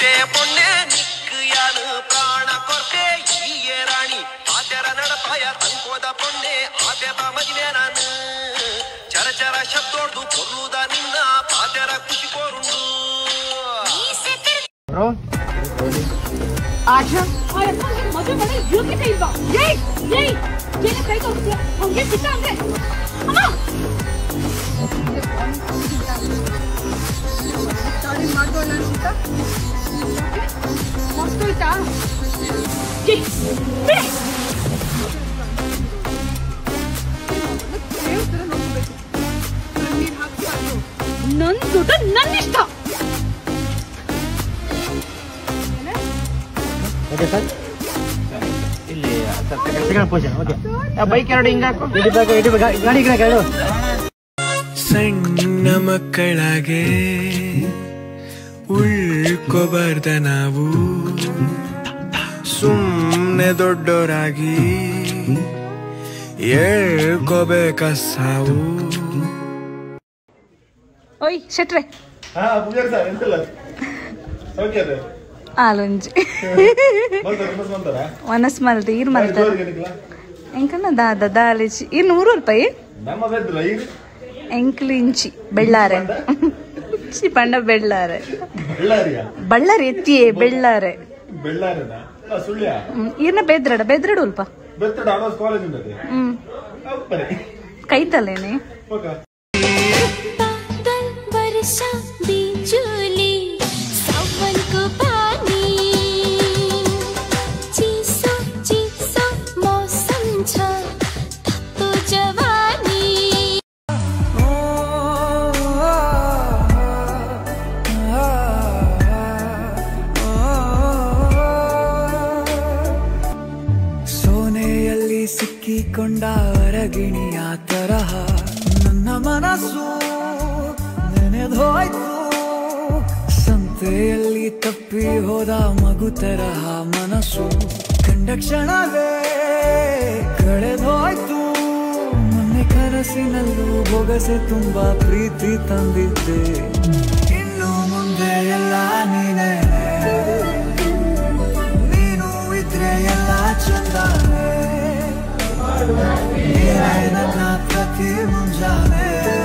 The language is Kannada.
ಮುಟ್ಟೆ ಪೊಣ್ಣೆ ನಿಕ್ಕಿಯಾನು ಪ್ರಾಣ ಕೊರ್ತೆ ಈಯೆ ರಾಣಿ ಆತೆರ ನಡಪಾಯ ತಂಕೋದ ಪೊಣ್ಣೆ ಆತೆಪ ಮದುವೆ ನಾನು ಚರಚರ ಶಬ್ದೋಡ್ದು ಕೊಲ್ಲುದ ನಿನ್ನ ಪಾತೆರ ಖುಷಿ ಕೋರುಂಡು ಬ್ರೋ ಆಕ್ಷನ್ ಮದುವೆ ಮಾಡಿ ಯೋಗ್ಯತೆ ಇಲ್ವಾ ಏಯ್ ಏಯ್ ಏನ ಕೈ ತೋರಿಸ್ತೀಯ ಹಂಗೆ ಸಿಕ್ಕ ಅಂದ್ರೆ ಅಮ್ಮ ಮರ್ತೋಯ್ತಾ ಏಯ್, ಬಿಡಿ. ನನ್ ದುಡ್ಡು ನನ್ನ ಇಷ್ಟ ಓಕೆ ಸರ್ ಇಲ್ಲಿ ಸೆಕೆಂಡ್ ಪೊಸಿಷನ್ ಓಕೆ ಬೈಕ್ ಎರಡು ಹಿಂಗೆ ಹಾಕು ಹಿಡಿಬೇಕು ಹಿಡಿಬೇಕು ಗಾಡಿ ಗಿಡ ಕೆರಡು ಸಣ್ಣ ಮಕ್ಕಳಾಗೆ ಉಳ್ಕೋಬಾರ್ದ ನಾವು ಸುಮ್ಮನೆ ದೊಡ್ಡೋರಾಗಿ ಹೇಳ್ಕೋಬೇಕ ಸಾವು ಓಯ್ ಶೆಟ್ರೆ ಹಾ ಪೂಜಾರಿ ಸರ್ ಎಂತಿಲ್ಲ ಓಕೆ ಅದೇ ಆಲೊಂಜಿ ಬಂತಾರ ಬಸ್ ಬಂತಾರ ಮನಸ್ ಮಲ್ತಿ ಈರ್ ಮಲ್ತಾರ ಜೋರಿಗೆ ನಿಕ್ಲ ಎಂಕನ ದಾದ ದಾಲಿಚಿ ಈ ನೂರು ರೂಪಾಯಿ ನಮ್ಮ ಬೆದ್ದಿಲ್ಲ ಈಗ ಎಂಕ್ಲು ಇಂಚಿ ಬೆಳ್ಳಾರೆ ಚಿ ಪಂಡ ಬೆಳ್ಳಾರೆ ಬಳ್ಳಾರಿಯ ಬಳ್ಳಾರಿ ಎತ್ತಿಯೇ ಬೆಳ್ಳಾರೆ ಬೆಳ್ಳಾರಿನ ಆ, ಸುಳ್ಯ ಹ್ಮ್, ಈರ್ನ ಬೆದ್ರಡ ಬೆದ್ರಡು ಉಲ್ಪ ಬೆತ್ತಡ ಅಡೋಸ್ ಕಾಲೇಜ್ ಉಂಟದೆ ಹ್ಮ್ ಅಪ್ಪನೆ ಕೈತಲ್ಲೇನೆ ಓಕೆ बादल वर्षा बिजुली सावनको पानी चिसो चिसो मौसम छ तातो जवानी ಸೋನೆಯಲ್ಲಿ ಸಿಕ್ಕಿಕೊಂಡ ಅರಗಿಣಿಯ ತರಹ ನನ್ನ ಮನಸ್ಸು ನೆನೆದೋಯ್ತು ಸಂತೆಯಲ್ಲಿ ತಪ್ಪಿ ಹೋದ ಮಗು ತರಹ ಮನಸ್ಸು ಕಂಡ ಕ್ಷಣವೇ ಕಳೆದೋಯ್ತು ಮೊನ್ನೆ ಕನಸಿನಲ್ಲೂ ಬೊಗಸೆ ತುಂಬಾ ಪ್ರೀತಿ ತಂದಿದ್ದೆ ಇನ್ನು ಮುಂದೆ ಎಲ್ಲ ನೀನೇ ನೀನು ಇದ್ರೆ ಎಲ್ಲ ಚಂದಾನೆ ನೀನೇ ನನ್ನ ಪ್ರತಿ ಮುಂಜಾನೆ